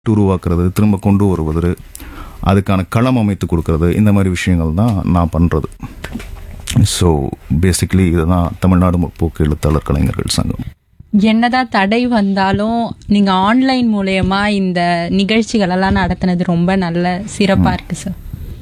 உருவாக்குறது திரும்ப கொண்டு வருவது அதுக்கான களம் அமைத்து கொடுக்கறது இந்த மாதிரி விஷயங்கள் தான் நான் பண்ணுறது ஸோ பேசிக்கலி இதுதான் தமிழ்நாடு முற்போக்கு எழுத்தாளர் கலைஞர்கள் சங்கம் என்னதான் தடை வந்தாலும் நீங்க ஆன்லைன் மூலயமா இந்த நிகழ்ச்சிகள் எல்லாம் நடத்தினது ரொம்ப நல்ல சிறப்பா இருக்கு சார்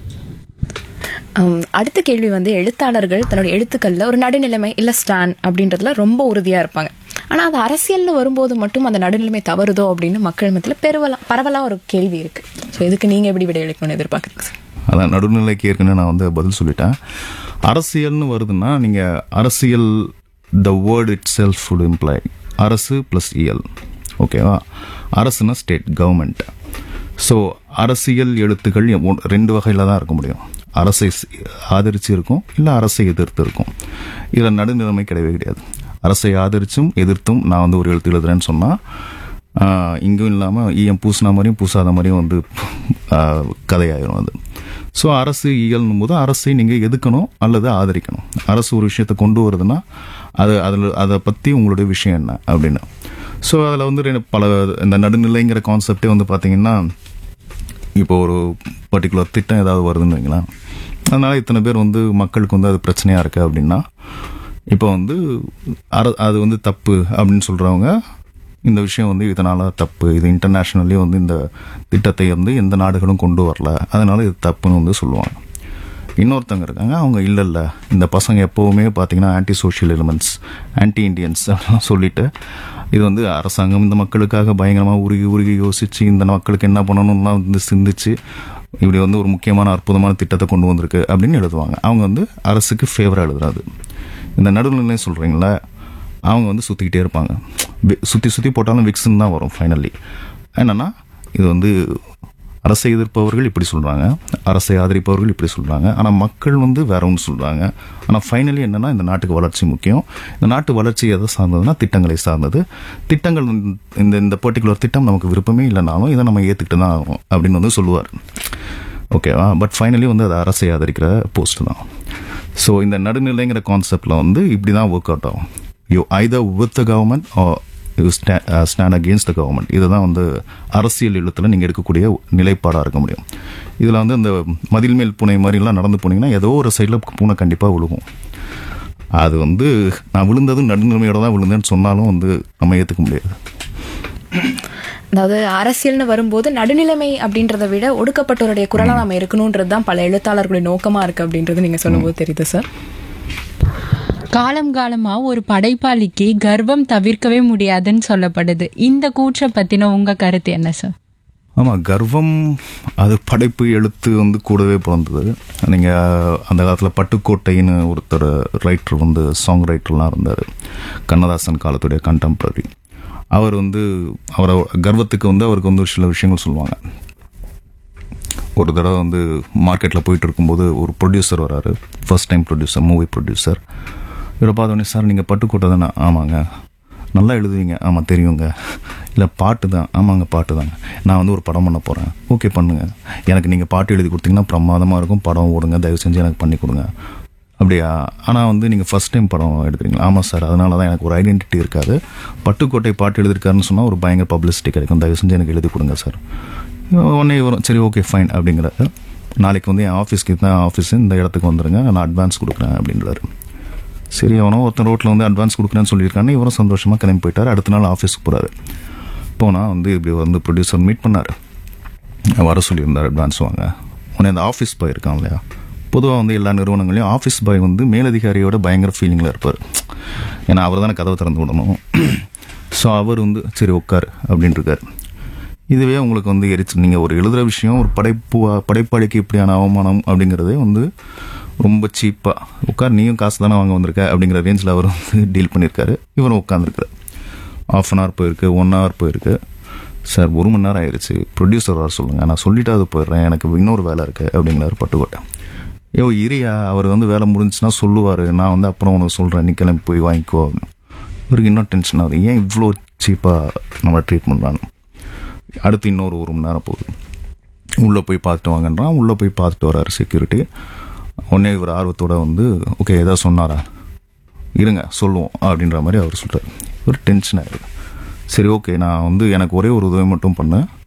ஹம், அடுத்த கேள்வி வந்து எழுத்தாளர்கள் தன்னுடைய எழுத்துக்கள்ல ஒரு நடுநிலைமை இல்ல ஸ்டாண்ட் அப்படின்றதுல ரொம்ப உறுதியா இருப்பாங்க ஆனா அது அரசியல்னு வரும்போது மட்டும் அந்த நடுநிலைமை தவறுதோ அப்படின்னு மக்கள் மத்தியில பெருவலா பரவலா ஒரு கேள்வி இருக்கு ஸோ இதுக்கு நீங்க எப்படி விடையளிக்கணும்னு எதிர்பார்க்குறீங்க சார் அதான் நடுநிலைக்கு ஏற்கனவே நான் வந்து பதில் சொல்லிட்டேன் அரசியல்னு வருதுன்னா நீங்கள் அரசியல் the word itself would imply அரசு ப்ளஸ் இயல் ஓகேவா அரசுனா ஸ்டேட் கவர்மெண்ட் ஸோ அரசியல் எழுத்துக்கள் ஒன்- ரெண்டு வகையில் தான் இருக்க முடியும் அரசை ஸ்- ஆதரிச்சு இருக்கும் இல்லை அரசை எதிர்த்து இருக்கும் இதில் நடுநிலைமை கிடையவே கிடையாது அரசை ஆதரிச்சும் எதிர்த்தும் நான் வந்து ஒரு எழுத்து எழுதுறேன்னு சொன்னால் ஆஹ் இங்கும் இல்லாமல் ஈயம் பூசின மாதிரியும் பூசாத மாதிரியும் வந்து ஆஹ் கதையாயிரும் அது ஸோ அரசு இயல்னும் போது அரசை நீங்கள் எதுக்கணும் அல்லது ஆதரிக்கணும் அரசு ஒரு விஷயத்தை கொண்டு வருதுன்னா அது அதில் அதை பற்றி உங்களுடைய விஷயம் என்ன அப்படின்னு ஸோ அதில் வந்து ரெண்டு பல இந்த நடுநிலைங்கிற கான்செப்டே வந்து பார்த்தீங்கன்னா இப்போ ஒரு பர்டிகுலர் திட்டம் ஏதாவது வருதுன்னு வைங்களேன் அதனால இத்தனை பேர் வந்து மக்களுக்கு வந்து அது பிரச்சனையா இருக்கு அப்படின்னா இப்போ வந்து அர அது வந்து தப்பு அப்படின்னு சொல்றவங்க இந்த விஷயம் வந்து இதனால தப்பு இது இன்டர்நேஷ்னல்லி வந்து இந்த திட்டத்தை வந்து எந்த நாடுகளும் கொண்டு வரல அதனால இது தப்புன்னு வந்து சொல்லுவாங்க இன்னொருத்தவங்க இருக்காங்க அவங்க இல்லை இல்லை இந்த பசங்க எப்போவுமே பார்த்தீங்கன்னா anti social elements anti Indians அப்படிலாம் சொல்லிட்டு இது வந்து அரசாங்கம் இந்த மக்களுக்காக பயங்கரமாக உருகி உருகி யோசிச்சு இந்த மக்களுக்கு என்ன பண்ணணும்லாம் வந்து சிந்திச்சு இப்படி வந்து ஒரு முக்கியமான அற்புதமான திட்டத்தை கொண்டு வந்திருக்கு அப்படின்னு எழுதுவாங்க அவங்க வந்து அரசுக்கு ஃபேவராக எழுதுறாது இந்த நடுநிலை சொல்கிறீங்களா அவங்க வந்து சுற்றிக்கிட்டே இருப்பாங்க சுற்றி சுற்றி போட்டாலும் விக்ஸ்ன்னு தான் வரும் ஃபைனலி என்னன்னா இது வந்து அரசை எதிர்ப்பவர்கள் இப்படி சொல்றாங்க அரசை ஆதரிப்பவர்கள் இப்படி சொல்றாங்க ஆனா மக்கள் வந்து வேற ஒன்று சொல்றாங்க ஆனா ஃபைனலி என்னன்னா இந்த நாட்டுக்கு வளர்ச்சி முக்கியம் இந்த நாட்டு வளர்ச்சி எதை சார்ந்ததுன்னா திட்டங்களை சார்ந்தது திட்டங்கள் இந்த இந்த பர்டிகுலர் திட்டம் நமக்கு விருப்பமே இல்லைனாலும் இதை நம்ம ஏத்துக்கிட்டு தான் ஆகும் அப்படின்னு வந்து சொல்லுவார் ஓகேவா பட் ஃபைனலி வந்து அது அரசை ஆதரிக்கிற போஸ்ட் தான் ஸோ இந்த நடுநிலைங்கிற கான்செப்டில் வந்து இப்படி தான் ஒர்க் அவுட் ஆகும் you either with the government you stand against the government இதுதான் வந்து அரசியல் எழுத்தில் நீங்கள் எடுக்கக்கூடிய நிலைப்பாடாக இருக்க முடியும் இதில் வந்து இந்த மதில் மேல் பூனை மாதிரிலாம் நடந்து போனீங்கன்னா ஏதோ ஒரு சைடில் பூனை கண்டிப்பாக விழுகும் அது வந்து நான் விழுந்ததும் நடுநிலைமையோட தான் விழுந்தேன்னு சொன்னாலும் வந்து நம்ம ஏற்றுக்க முடியாது அதாவது அரசியல்னு வரும்போது நடுநிலைமை அப்படின்றத விட ஒடுக்கப்பட்டோருடைய குரலா நாம இருக்கணும்ன்றது தான் பல எழுத்தாளர்களுடைய நோக்கமா இருக்கு அப்படின்றது நீங்க சொல்லும்போது தெரியுது சார் காலம் காலமா ஒரு படைப்பாளிக்கு கர்வம் தவிர்க்கவே முடியாதுன்னு சொல்லப்படுது இந்த கூற்றை பத்தின உங்க கருத்து என்ன சார் ஆமாம் கர்வம் அது படைப்பு எழுத்து வந்து கூடவே பிறந்தது நீங்கள் அந்த காலத்தில் பட்டுக்கோட்டைன்னு ஒருத்தர் ரைட்டர் வந்து சாங் ரைட்டர்லாம் இருந்தார் கண்ணதாசன் காலத்துடைய கண்டெம்பரரி அவர் வந்து அவரை கர்வத்துக்கு வந்து அவருக்கு வந்து ஒரு சில விஷயங்கள் சொல்லுவாங்க ஒரு தடவை வந்து மார்க்கெட்டில் போயிட்டு இருக்கும்போது ஒரு ப்ரொடியூசர் வராரு first time producer movie producer இவரை பார்த்தோன்னே சார் நீங்கள் பட்டுக்கோட்டை தானே ஆமாங்க நல்லா எழுதுவீங்க ஆமாம் தெரியுங்க இல்லை பாட்டு தான் ஆமாங்க பாட்டு தாங்க நான் வந்து ஒரு படம் பண்ண போகிறேன் ஓகே பண்ணுங்க எனக்கு நீங்கள் பாட்டு எழுதி கொடுத்தீங்கன்னா பிரமாதமாக இருக்கும் படம் ஓடுங்க தயவு செஞ்சு எனக்கு பண்ணி கொடுங்க அப்படியா ஆனால் வந்து நீங்கள் ஃபர்ஸ்ட் டைம் படம் எடுக்கிறீங்களா ஆமாம் சார் அதனால தான் எனக்கு ஒரு ஐடென்டிட்டி இருக்காது பட்டுக்கோட்டை பாட்டு எழுதிருக்காருன்னு சொன்னால் ஒரு பயங்கர பப்ளிசிட்டி கிடைக்கும் தயவு செஞ்சு எனக்கு எழுதி கொடுங்க சார் உடனே வரும் சரி ஓகே ஃபைன் அப்படிங்கிறாரு நாளைக்கு வந்து என் ஆஃபீஸ்க்கு தான் ஆஃபீஸ் இந்த இடத்துக்கு வந்துருங்க நான் அட்வான்ஸ் கொடுக்குறேன் அப்படின்றாரு சரி அவனும் ஒருத்தன் ரோட்டில் வந்து அட்வான்ஸ் கொடுக்குறேன்னு சொல்லியிருக்கான்னு இவரும் சந்தோஷமாக கிளம்பி போயிட்டார் அடுத்த நாள் ஆஃபீஸ்க்கு போகிறாரு போனால் வந்து இப்படி வந்து ப்ரொடியூசர் மீட் பண்ணார் வர சொல்லியிருந்தார் அட்வான்ஸ் வாங்க உடனே அந்த ஆஃபீஸ் பாய் இருக்கான் இல்லையா பொதுவாக வந்து எல்லா நிறுவனங்களையும் ஆஃபீஸ் பாய் வந்து மேலதிகாரியோட பயங்கர ஃபீலிங்கில் இருப்பார் ஏன்னா அவர் தானே கதவை திறந்து விடணும் ஸோ அவர் வந்து சரி உட்கார் அப்படின்ட்டு இருக்காரு இதுவே உங்களுக்கு வந்து எரிச்சு நீங்கள் ஒரு எழுதுகிற விஷயம் ஒரு படைப்பு படைப்பாளிக்கு இப்படியான அவமானம் அப்படிங்கிறதே வந்து ரொம்ப சீப்பாக உட்கார் நீயும் காசு தானே வாங்க வந்திருக்க அப்படிங்கிற ரேஞ்சில் அவர் வந்து டீல் பண்ணியிருக்காரு இவரும் உட்காந்துருக்காரு ஆஃப் அன் ஹவர் போயிருக்கு ஒன் ஹவர் போயிருக்கு சார் ஒரு மணி நேரம் ஆயிடுச்சு ப்ரொடியூசர் வர சொல்லுங்கள் நான் சொல்லிட்டு அது போயிடுறேன் எனக்கு இன்னொரு வேலை இருக்குது அப்படிங்கிறாரு பட்டுக்கோட்டை ஐயோ இரியா அவர் வந்து வேலை முடிஞ்சுன்னா சொல்லுவார் நான் வந்து அப்புறம் உனக்கு சொல்கிறேன் நீ கிளம்பி போய் வாங்கிக்கோ அப்படின்னு இவருக்கு இன்னும் டென்ஷன் ஆகுது ஏன் இவ்வளோ சீப்பாக நம்ம ட்ரீட் பண்ணுறான்னு அடுத்து இன்னொரு ஒரு மணி நேரம் போகுது உள்ளே போய் பார்த்துட்டு வாங்கன்றான் உள்ளே போய் பார்த்துட்டு வராரு செக்யூரிட்டி உடனே இவர் ஆர்வத்தோட வந்து ஓகே ஏதாவது சொன்னாரா இருங்க சொல்லுவோம் அப்படின்ற மாதிரி அவர் சொல்கிறார் ஒரு டென்ஷன் ஆயிடுது சரி ஓகே நான் வந்து எனக்கு ஒரே ஒரு உதவி மட்டும் பண்ணேன்